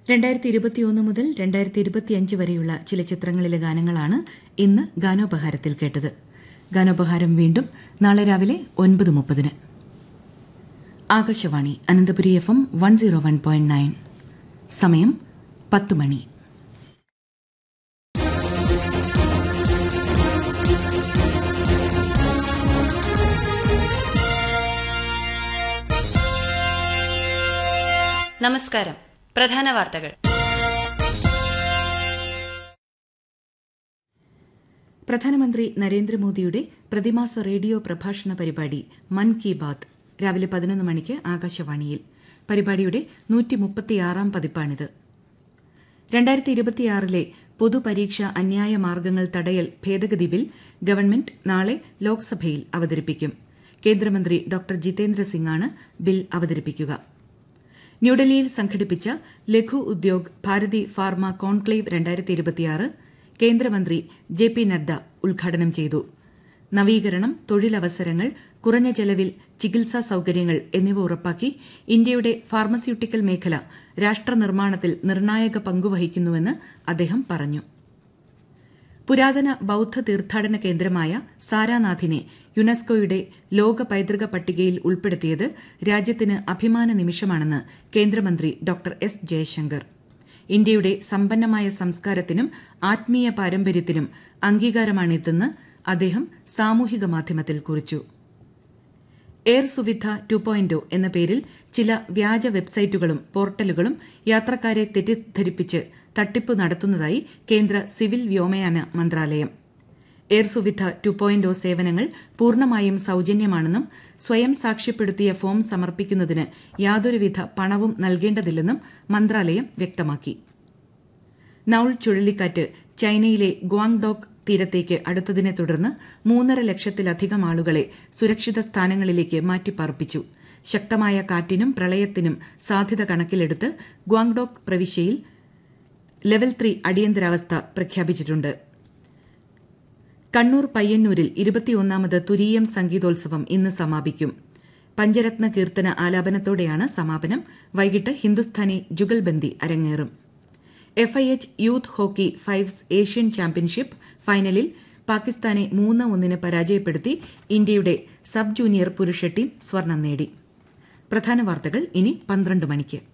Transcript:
രണ്ടായിരത്തി ഇരുപത്തിയൊന്ന് മുതൽ രണ്ടായിരത്തി ഇരുപത്തിയഞ്ച് വരെയുള്ള ചില ചിത്രങ്ങളിലെ ഗാനങ്ങളാണ് ഇന്ന് ഗാനോപഹാരത്തിൽ കേട്ടത് ഗാനോപഹാരം വീണ്ടും നാളെ രാവിലെ ഒൻപത് മുപ്പതിന് Akashvani Ananthapuri F M one zero one point nine സമയം പത്ത് മണി നമസ്കാരം പ്രധാന വാർത്തകൾ പ്രധാനമന്ത്രി നരേന്ദ്രമോദിയുടെ പ്രതിമാസ റേഡിയോ പ്രഭാഷണ പരിപാടി മൻ കി ബാത് രാവിലെ പതിനൊന്ന് മണിക്ക് ആകാശവാണിയിൽ പരിപാടിയുടെ നൂറ്റിമുപ്പത്തിയാറാം പതിപ്പാണിത് രണ്ടായിരത്തി ഇരുപത്തിയാറിലെ പൊതുപരീക്ഷ അന്യായ മാർഗങ്ങൾ തടയൽ ഭേദഗതി ബിൽ ഗവൺമെന്റ് നാളെ ലോക്സഭയിൽ അവതരിപ്പിക്കും കേന്ദ്രമന്ത്രി ഡോക്ടർ ജിതേന്ദ്ര സിംഗാണ് ബിൽ അവതരിപ്പിക്കുക ന്യൂഡൽഹിയിൽ സംഘടിപ്പിച്ച ലഘു ഉദ്യോഗ് ഭാരതി ഫാർമ കോൺക്ലേവ് രണ്ടായിരത്തി ഇരുപത്തിയാറ് കേന്ദ്രമന്ത്രി ജെ പി നദ്ദ ഉദ്ഘാടനം ചെയ്തു നവീകരണം തൊഴിലവസരങ്ങൾ കുറഞ്ഞ ചെലവിൽ ചികിത്സാ സൌകര്യങ്ങൾ എന്നിവ ഉറപ്പാക്കി ഇന്ത്യയുടെ ഫാർമസ്യൂട്ടിക്കൽ മേഖല രാഷ്ട്രനിർമ്മാണത്തിൽ നിർണായക പങ്കുവഹിക്കുന്നുവെന്ന് അദ്ദേഹം പറഞ്ഞു പുരാതന ബൌദ്ധ തീർത്ഥാടന കേന്ദ്രമായ സാരാനാഥിനെ യുനെസ്കോയുടെ ലോക പൈതൃക പട്ടികയിൽ ഉൾപ്പെടുത്തിയത് രാജ്യത്തിന് അഭിമാന നിമിഷമാണെന്ന് കേന്ദ്രമന്ത്രി ഡോക്ടർ എസ് ജയശങ്കർ ഇന്ത്യയുടെ സമ്പന്നമായ സംസ്കാരത്തിനും ആത്മീയ പാരമ്പര്യത്തിനും അംഗീകാരമാണിതെന്ന് അദ്ദേഹം സാമൂഹിക മാധ്യമത്തിൽ കുറിച്ചു എയർ സുവിധ ടു പോയിന്റ് എന്ന പേരിൽ ചില വ്യാജ വെബ്സൈറ്റുകളും പോർട്ടലുകളും യാത്രക്കാരെ തെറ്റിദ്ധരിപ്പിച്ച് തട്ടിപ്പ് നടത്തുന്നതായി കേന്ദ്ര സിവിൽ വ്യോമയാന മന്ത്രാലയം എയർ സുവിധ ടു പോയിന്റ് സേവനങ്ങൾ പൂർണ്ണമായും സൌജന്യമാണെന്നും സ്വയം സാക്ഷ്യപ്പെടുത്തിയ ഫോം സമർപ്പിക്കുന്നതിന് യാതൊരുവിധ പണവും നൽകേണ്ടതില്ലെന്നും മന്ത്രാലയം വ്യക്തമാക്കി നൌൾ ചുഴലിക്കാറ്റ് ചൈനയിലെ ഗ്വാങ്ഡോക്ക് തീരത്തേക്ക് അടുത്തതിനെ തുടർന്ന് മൂന്നര ലക്ഷത്തിലധികം ആളുകളെ സുരക്ഷിത സ്ഥാനങ്ങളിലേക്ക് മാറ്റിപ്പാർപ്പിച്ചു ശക്തമായ കാറ്റിനും പ്രളയത്തിനും സാധ്യത കണക്കിലെടുത്ത് ഗ്വാങ്ഡോക്ക് പ്രവിശ്യയിൽ ലെവൽ ത്രീ അടിയന്തരാവസ്ഥ പ്രഖ്യാപിച്ചിട്ടുണ്ട് കണ്ണൂർ പയ്യന്നൂരിൽ ഇരുപത്തിയൊന്നാമത് തുരീയം സംഗീതോത്സവം ഇന്ന് സമാപിക്കും പഞ്ചരത്ന കീർത്തന ആലാപനത്തോടെയാണ് സമാപനം വൈകിട്ട് ഹിന്ദുസ്ഥാനി ജുഗൽബന്ദി അരങ്ങേറും FIH youth hockey fives Asian championship ഫൈനലിൽ പാകിസ്ഥാനെ മൂന്ന് ഒന്നിന് പരാജയപ്പെടുത്തി ഇന്ത്യയുടെ സബ് ജൂനിയർ പുരുഷ ടീം സ്വർണം നേടി പ്രധാന വാർത്തകൾ ഇനി പന്ത്രണ്ട് മണിക്ക്